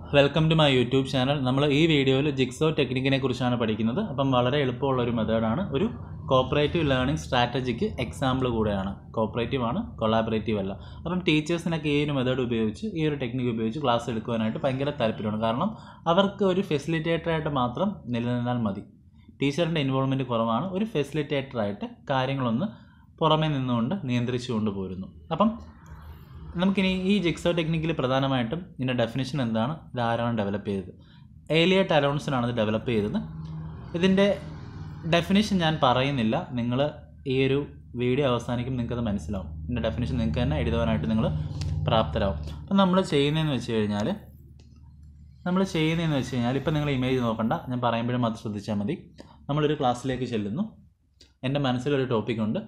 welcome to my YouTube channel നമ്മൾ ഈ വീഡിയോയിൽ ജിക്സോ ടെക്നിക്കിനെ കുറിച്ചാണ് പഠിക്കുന്നത് അപ്പം വളരെ എളുപ്പമുള്ള ഒരു മെത്തേഡാണ് ഒരു കോപ്പറേറ്റീവ് ലേണിംഗ് സ്ട്രാറ്റജിക്ക് എക്സാമ്പിൾ കൂടെയാണ് കോപ്പറേറ്റീവ് ആണ് കൊളാബറേറ്റീവ് അല്ല അപ്പം ടീച്ചേഴ്സിനൊക്കെ ഈ ഒരു മെത്തേഡ് ഉപയോഗിച്ച് ഈ ഒരു ടെക്നിക്ക് ഉപയോഗിച്ച് ക്ലാസ് എടുക്കുവാനായിട്ട് ഭയങ്കര താല്പര്യമാണ് കാരണം അവർക്ക് ഒരു ഫെസിലിറ്റേറ്ററായിട്ട് മാത്രം നിലനിന്നാൽ മതി ടീച്ചറിൻ്റെ ഇൻവോൾവ്മെൻറ്റ് കുറവാണ് ഒരു ഫെസിലിറ്റേറ്ററായിട്ട് കാര്യങ്ങളൊന്ന് പുറമേ നിന്നുകൊണ്ട് നിയന്ത്രിച്ചുകൊണ്ട് പോരുന്നു അപ്പം നമുക്കിനി ഈ ജിക്സോ ടെക്നിക്കിൽ പ്രധാനമായിട്ടും ഇതിൻ്റെ ഡെഫിനിഷൻ എന്താണ് ഇത് ആരാണ് ഡെവലപ്പ് ചെയ്തത് ഏലിയ ടാലോൺസിനാണ് ഇത് ഡെവലപ്പ് ചെയ്തത് ഇതിൻ്റെ ഡെഫിനിഷൻ ഞാൻ പറയുന്നില്ല നിങ്ങൾ ഈ ഒരു വീഡിയോ അവസാനിക്കും നിങ്ങൾക്കത് മനസ്സിലാവും ഇതിൻ്റെ ഡെഫിനിഷൻ നിങ്ങൾക്ക് തന്നെ എഴുതുവാനായിട്ട് നിങ്ങൾ പ്രാപ്തരാകും അപ്പം നമ്മൾ ചെയ്യുന്നതെന്ന് വെച്ച് കഴിഞ്ഞാൽ നമ്മൾ ചെയ്യുന്നതെന്ന് വെച്ച് കഴിഞ്ഞാൽ ഇപ്പം നിങ്ങൾ ഇമേജ് നോക്കണ്ട ഞാൻ പറയുമ്പോഴും മാത്രം ശ്രദ്ധിച്ചാൽ മതി നമ്മളൊരു ക്ലാസ്സിലേക്ക് ചെല്ലുന്നു എൻ്റെ മനസ്സിലൊരു ടോപ്പിക്കുണ്ട്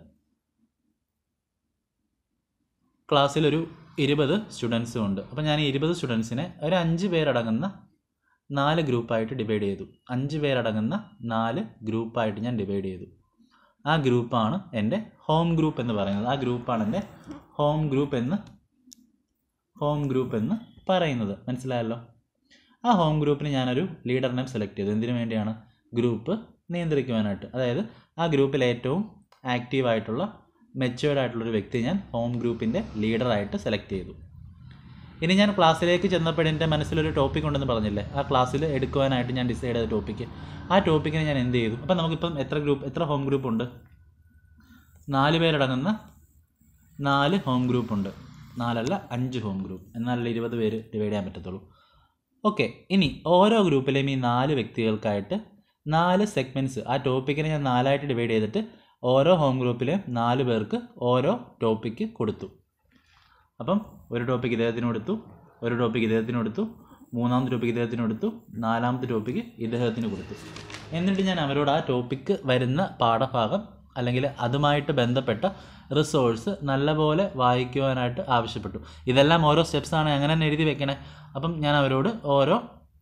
ക്ലാസ്സിലൊരു ഇരുപത് സ്റ്റുഡൻസും ഉണ്ട് അപ്പോൾ ഞാൻ ഈ ഇരുപത് സ്റ്റുഡൻസിനെ ഒരു അഞ്ച് പേരടങ്ങുന്ന നാല് ഗ്രൂപ്പായിട്ട് ഡിവൈഡ് ചെയ്തു അഞ്ച് പേരടങ്ങുന്ന നാല് ഗ്രൂപ്പായിട്ട് ഞാൻ ഡിവൈഡ് ചെയ്തു ആ ഗ്രൂപ്പാണ് എൻ്റെ ഹോം ഗ്രൂപ്പ് എന്ന് പറയുന്നത് ആ ഗ്രൂപ്പാണ് എൻ്റെ ഹോം ഗ്രൂപ്പ് എന്ന് ഹോം ഗ്രൂപ്പ് എന്ന് പറയുന്നത് മനസ്സിലായല്ലോ ആ ഹോം ഗ്രൂപ്പിന് ഞാനൊരു ലീഡറിനെ സെലക്ട് ചെയ്തു എന്തിനു വേണ്ടിയാണ് ഗ്രൂപ്പ് നിയന്ത്രിക്കുവാനായിട്ട് അതായത് ആ ഗ്രൂപ്പിൽ ഏറ്റവും ആക്റ്റീവായിട്ടുള്ള മെച്ചുവേർഡ് ആയിട്ടുള്ളൊരു വ്യക്തി ഞാൻ ഹോം ഗ്രൂപ്പിൻ്റെ ലീഡറായിട്ട് സെലക്ട് ചെയ്തു ഇനി ഞാൻ ക്ലാസ്സിലേക്ക് ചെന്നപ്പോൾ എൻ്റെ മനസ്സിലൊരു ടോപ്പിക് ഉണ്ടെന്ന് പറഞ്ഞില്ലേ ആ ക്ലാസ്സിൽ എടുക്കുവാനായിട്ട് ഞാൻ ഡിസൈഡ് ചെയ്ത ടോപ്പിക്ക് ആ ടോപ്പിക്കിനെ ഞാൻ എന്ത് ചെയ്തു അപ്പം നമുക്കിപ്പം എത്ര ഗ്രൂപ്പ് എത്ര ഹോം ഗ്രൂപ്പ് ഉണ്ട് നാല് പേരടങ്ങുന്ന നാല് ഹോം ഗ്രൂപ്പ് ഉണ്ട് നാലല്ല അഞ്ച് ഹോം ഗ്രൂപ്പ് എന്നാലല്ലേ ഇരുപത് പേര് ഡിവൈഡ് ചെയ്യാൻ പറ്റത്തുള്ളൂ ഓക്കെ ഇനി ഓരോ ഗ്രൂപ്പിലെയും ഈ നാല് വ്യക്തികൾക്കായിട്ട് നാല് സെഗ്മെൻറ്റ്സ് ആ ടോപ്പിക്കിനെ ഞാൻ നാലായിട്ട് ഡിവൈഡ് ചെയ്തിട്ട് ഓരോ ഹോം ഗ്രൂപ്പിലെ നാല് പേർക്ക് ഓരോ ടോപ്പിക്ക് കൊടുത്തു അപ്പം ഒരു ടോപ്പിക്ക് ഇദ്ദേഹത്തിന് കൊടുത്തു ഒരു ടോപ്പിക്ക് ഇദ്ദേഹത്തിന് കൊടുത്തു മൂന്നാമത്തെ ടോപ്പിക്ക് ഇദ്ദേഹത്തിന് കൊടുത്തു നാലാമത്തെ ടോപ്പിക്ക് ഇദ്ദേഹത്തിന് കൊടുത്തു എന്നിട്ട് ഞാൻ അവരോട് ആ ടോപ്പിക്ക് വരുന്ന പാഠഭാഗം അല്ലെങ്കിൽ അതുമായിട്ട് ബന്ധപ്പെട്ട റിസോഴ്സ് നല്ലപോലെ വായിക്കുവാനായിട്ട് ആവശ്യപ്പെട്ടു ഇതെല്ലാം ഓരോ സ്റ്റെപ്സാണ് അങ്ങനെ തന്നെ എഴുതി വെക്കണേ അപ്പം ഞാൻ അവരോട് ഓരോ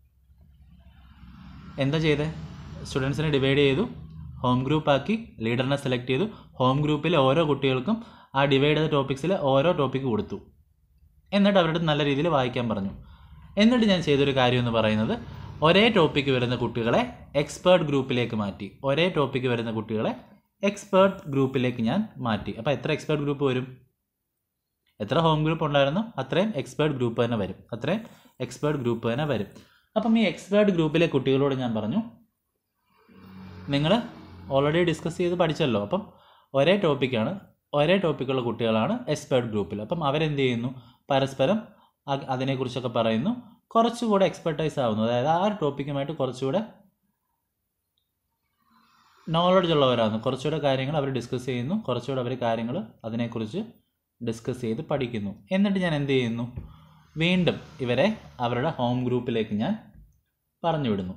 എന്താ ചെയ്തേ സ്റ്റുഡൻസിനെ ഡിവൈഡ് ചെയ്തു ഹോം ഗ്രൂപ്പ് ആക്കി ലീഡറിനെ സെലക്ട് ചെയ്തു ഹോം ഗ്രൂപ്പിലെ ഓരോ കുട്ടികൾക്കും ആ ഡിവൈഡ് ചെയ്ത ടോപ്പിക്സിൽ ഓരോ ടോപ്പിക്ക് കൊടുത്തു എന്നിട്ട് അവരുടെ നല്ല രീതിയിൽ വായിക്കാൻ പറഞ്ഞു എന്നിട്ട് ഞാൻ ചെയ്തൊരു കാര്യം എന്ന് പറയുന്നത് ഒരേ ടോപ്പിക്ക് വരുന്ന കുട്ടികളെ എക്സ്പേർട്ട് ഗ്രൂപ്പിലേക്ക് മാറ്റി ഒരേ ടോപ്പിക്ക് വരുന്ന കുട്ടികളെ എക്സ്പേർട്ട് ഗ്രൂപ്പിലേക്ക് ഞാൻ മാറ്റി അപ്പോൾ എത്ര എക്സ്പേർട്ട് ഗ്രൂപ്പ് വരും എത്ര ഹോം ഗ്രൂപ്പ് ഉണ്ടായിരുന്നോ അത്രയും എക്സ്പേർട്ട് ഗ്രൂപ്പ് തന്നെ വരും അത്രയും എക്സ്പേർട്ട് ഗ്രൂപ്പ് തന്നെ വരും അപ്പം ഈ എക്സ്പേർട്ട് ഗ്രൂപ്പിലെ കുട്ടികളോട് ഞാൻ പറഞ്ഞു നിങ്ങൾ ഓൾറെഡി ഡിസ്കസ് ചെയ്ത് പഠിച്ചല്ലോ അപ്പം ഒരേ ടോപ്പിക്കാണ് ഒരേ ടോപ്പിക്കുള്ള കുട്ടികളാണ് എക്സ്പേർട്ട് ഗ്രൂപ്പിൽ അപ്പം അവരെന്ത് ചെയ്യുന്നു പരസ്പരം അ- അതിനെക്കുറിച്ചൊക്കെ പറയുന്നു കുറച്ചുകൂടെ എക്സ്പെർട്ടൈസ് ആവുന്നു അതായത് ആ ഒരു ടോപ്പിക്കുമായിട്ട് കുറച്ചുകൂടെ നോളജ് ഉള്ളവരാണ് കുറച്ചുകൂടെ കാര്യങ്ങൾ അവർ ഡിസ്കസ് ചെയ്യുന്നു കുറച്ചുകൂടെ അവർ കാര്യങ്ങൾ അതിനെക്കുറിച്ച് ഡിസ്കസ് ചെയ്ത് പഠിക്കുന്നു എന്നിട്ട് ഞാൻ എന്ത് ചെയ്യുന്നു വീണ്ടും ഇവരെ അവരുടെ ഹോം ഗ്രൂപ്പിലേക്ക് ഞാൻ പറഞ്ഞു വിടുന്നു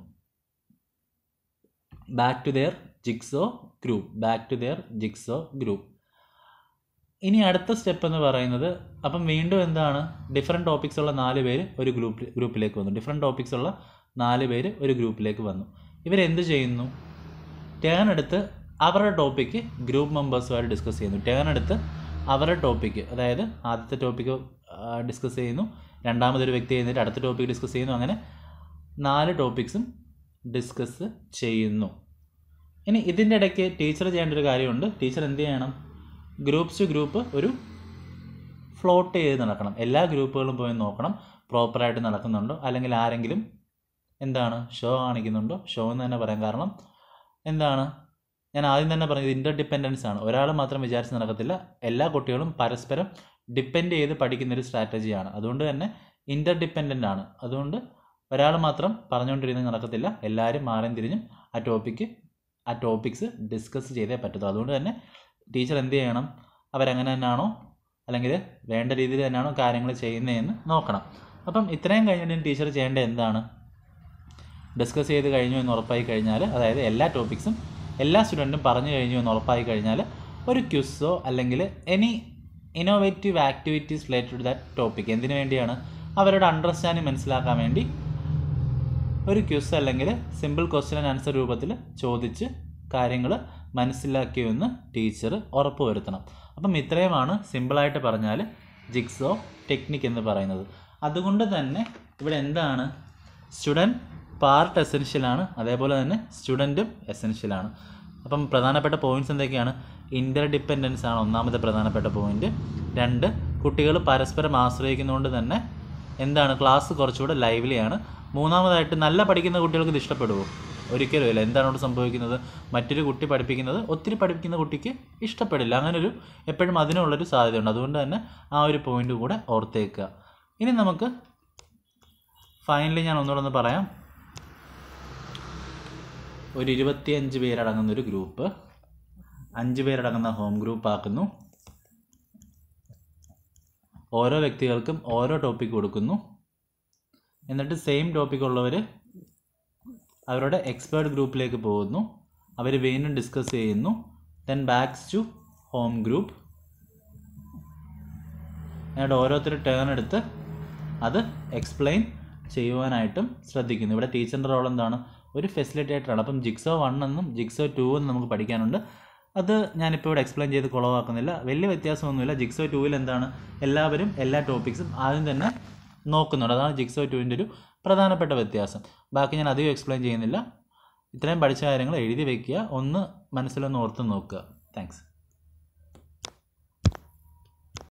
back to their jigsaw group back to their jigsaw group ഇനി അടുത്ത സ്റ്റെപ്പ് എന്ന് പറയുന്നത് അപ്പം വീണ്ടും എന്താണ് ഡിഫറെൻറ്റ് ടോപ്പിക്സ് ഉള്ള നാല് പേര് ഒരു ഗ്രൂപ്പ് ഗ്രൂപ്പിലേക്ക് വന്നു ഡിഫറെൻറ്റ് ടോപ്പിക്സ് ഉള്ള നാല് പേര് ഒരു ഗ്രൂപ്പിലേക്ക് വന്നു ഇവരെന്ത് ചെയ്യുന്നു ടേൺ എടുത്ത് അവരുടെ ടോപ്പിക്ക് ഗ്രൂപ്പ് മെമ്പേഴ്സുമായിട്ട് ഡിസ്കസ് ചെയ്യുന്നു ടേൺ എടുത്ത് അവരുടെ ടോപ്പിക്ക് അതായത് ആദ്യത്തെ ടോപ്പിക്ക് ഡിസ്കസ് ചെയ്യുന്നു രണ്ടാമതൊരു വ്യക്തി എന്നിട്ട് അടുത്ത ടോപ്പിക്ക് ഡിസ്കസ് ചെയ്യുന്നു അങ്ങനെ നാല് ടോപ്പിക്സും ഡിസ്കസ് ചെയ്യുന്നു ഇനി ഇതിൻ്റെ ഇടയ്ക്ക് ടീച്ചർ ചെയ്യേണ്ട ഒരു കാര്യമുണ്ട് ടീച്ചർ എന്ത് ചെയ്യണം ഗ്രൂപ്പ്സ് ടു ഗ്രൂപ്പ് ഒരു ഫ്ലോട്ട് ചെയ്ത് നടക്കണം എല്ലാ ഗ്രൂപ്പുകളും പോയി നോക്കണം പ്രോപ്പറായിട്ട് നടക്കുന്നുണ്ടോ അല്ലെങ്കിൽ ആരെങ്കിലും എന്താണ് ഷോ കാണിക്കുന്നുണ്ടോ ഷോ എന്ന് തന്നെ പറയാം കാരണം എന്താണ് ഞാൻ ആദ്യം തന്നെ പറഞ്ഞത് ഇൻ്റർ ഡിപ്പെൻഡൻസ് ആണ് ഒരാൾ മാത്രം വിചാരിച്ച് നടക്കത്തില്ല എല്ലാ കുട്ടികളും പരസ്പരം ഡിപ്പെൻഡ് ചെയ്ത് പഠിക്കുന്ന ഒരു സ്ട്രാറ്റജിയാണ് അതുകൊണ്ട് തന്നെ ഇൻ്റർ ഡിപ്പെൻഡൻ്റ് ആണ് അതുകൊണ്ട് ഒരാൾ മാത്രം പറഞ്ഞുകൊണ്ടിരുന്ന് നടക്കത്തില്ല എല്ലാവരും മാറിയും തിരിഞ്ഞും ആ ടോപ്പിക്ക് ആ ടോപ്പിക്സ് ഡിസ്കസ് ചെയ്തേ പറ്റത്തുള്ളൂ അതുകൊണ്ട് തന്നെ ടീച്ചർ എന്ത് ചെയ്യണം അവരങ്ങനെ തന്നെയാണോ അല്ലെങ്കിൽ വേണ്ട രീതിയിൽ തന്നെയാണോ കാര്യങ്ങൾ ചെയ്യുന്നതെന്ന് നോക്കണം അപ്പം ഇത്രയും കഴിഞ്ഞിട്ട് ടീച്ചർ ചെയ്യേണ്ടത് എന്താണ് ഡിസ്കസ് ചെയ്ത് കഴിഞ്ഞു എന്ന് ഉറപ്പായി കഴിഞ്ഞാൽ അതായത് എല്ലാ ടോപ്പിക്സും എല്ലാ സ്റ്റുഡൻറ്റും പറഞ്ഞു കഴിഞ്ഞു എന്ന് ഉറപ്പായി കഴിഞ്ഞാൽ ഒരു ക്യുസോ അല്ലെങ്കിൽ any innovative activities related to that topic എന്തിനു വേണ്ടിയാണ് അവരുടെ അണ്ടർസ്റ്റാൻഡിങ് മനസ്സിലാക്കാൻ വേണ്ടി ഒരു ക്യുസ് അല്ലെങ്കിൽ സിമ്പിൾ ക്വസ്റ്റ്യൻ ആൻഡ് ആൻസർ രൂപത്തിൽ ചോദിച്ച് കാര്യങ്ങൾ മനസ്സിലാക്കിയെന്ന് ടീച്ചർ ഉറപ്പ് വരുത്തണം അപ്പം ഇത്രയുമാണ് സിമ്പിളായിട്ട് പറഞ്ഞാൽ ജിക്സോ ടെക്നിക് എന്ന് പറയുന്നത് അതുകൊണ്ട് തന്നെ ഇവിടെ എന്താണ് സ്റ്റുഡൻറ്റ് പാർട്ട് എസെൻഷ്യലാണ് അതേപോലെ തന്നെ സ്റ്റുഡൻറ്റും എസെൻഷ്യലാണ് അപ്പം പ്രധാനപ്പെട്ട പോയിന്റ്സ് എന്തൊക്കെയാണ് ഇൻ്റർ ഡിപ്പെൻഡൻസ് ആണ് ഒന്നാമത്തെ പ്രധാനപ്പെട്ട പോയിന്റ് രണ്ട് കുട്ടികൾ പരസ്പരം ആശ്രയിക്കുന്നതുകൊണ്ട് തന്നെ എന്താണ് ക്ലാസ് കുറച്ചുകൂടെ ലൈവ്ലിയാണ് മൂന്നാമതായിട്ട് നല്ല പഠിക്കുന്ന കുട്ടികൾക്ക് ഇത് ഇഷ്ടപ്പെടുമോ ഒരിക്കലും ഇല്ല എന്താണ് അവിടെ സംഭവിക്കുന്നത് മറ്റൊരു കുട്ടി പഠിപ്പിക്കുന്നത് ഒത്തിരി പഠിപ്പിക്കുന്ന കുട്ടിക്ക് ഇഷ്ടപ്പെടില്ല അങ്ങനൊരു എപ്പോഴും അതിനുള്ളൊരു സാധ്യതയുണ്ട് അതുകൊണ്ട് തന്നെ ആ ഒരു പോയിന്റ് കൂടെ ഓർത്തേക്കുക ഇനി നമുക്ക് ഫൈനലി ഞാൻ ഒന്നുകൂടെ ഒന്ന് പറയാം ഒരു ഇരുപത്തിയഞ്ച് പേരടങ്ങുന്ന ഒരു ഗ്രൂപ്പ് അഞ്ച് പേരടങ്ങുന്ന ഹോം ഗ്രൂപ്പ് ആക്കുന്നു ഓരോ വ്യക്തികൾക്കും ഓരോ ടോപ്പിക് കൊടുക്കുന്നു എന്നിട്ട് സെയിം ടോപ്പിക് ഉള്ളവർ അവരുടെ എക്സ്പേർട്ട് ഗ്രൂപ്പിലേക്ക് പോകുന്നു അവർ വീണ്ടും ഡിസ്കസ് ചെയ്യുന്നു then backs to home group എന്നിട്ട് ഓരോരുത്തർ ടേൺ എടുത്ത് അത് എക്സ്പ്ലെയിൻ ചെയ്യുവാനായിട്ടും ശ്രദ്ധിക്കുന്നു ഇവിടെ ടീച്ചറിൻ്റെ റോൾ എന്താണ് ഒരു ഫെസിലിറ്റേറ്ററാണ് അപ്പം ജിക്സോ വൺ എന്നും ജിക്സോ ടു എന്നും നമുക്ക് പഠിക്കാനുണ്ട് അത് ഞാനിപ്പോൾ ഇവിടെ എക്സ്പ്ലെയിൻ ചെയ്ത് കുളവാക്കുന്നില്ല വലിയ വ്യത്യാസമൊന്നുമില്ല ജിക്സോ ടുവിൽ എന്താണ് എല്ലാവരും എല്ലാ ടോപ്പിക്സും ആദ്യം തന്നെ നോക്കുന്നുണ്ട് അതാണ് ജിക്സോ ടുവിൻ്റെ ഒരു പ്രധാനപ്പെട്ട വ്യത്യാസം ബാക്കി ഞാൻ അധികം എക്സ്പ്ലെയിൻ ചെയ്യുന്നില്ല ഇത്രയും പഠിച്ച കാര്യങ്ങൾ എഴുതി വെക്കുക ഒന്ന് മനസ്സിലൊന്ന് ഓർത്ത് നോക്കുക താങ്ക്സ്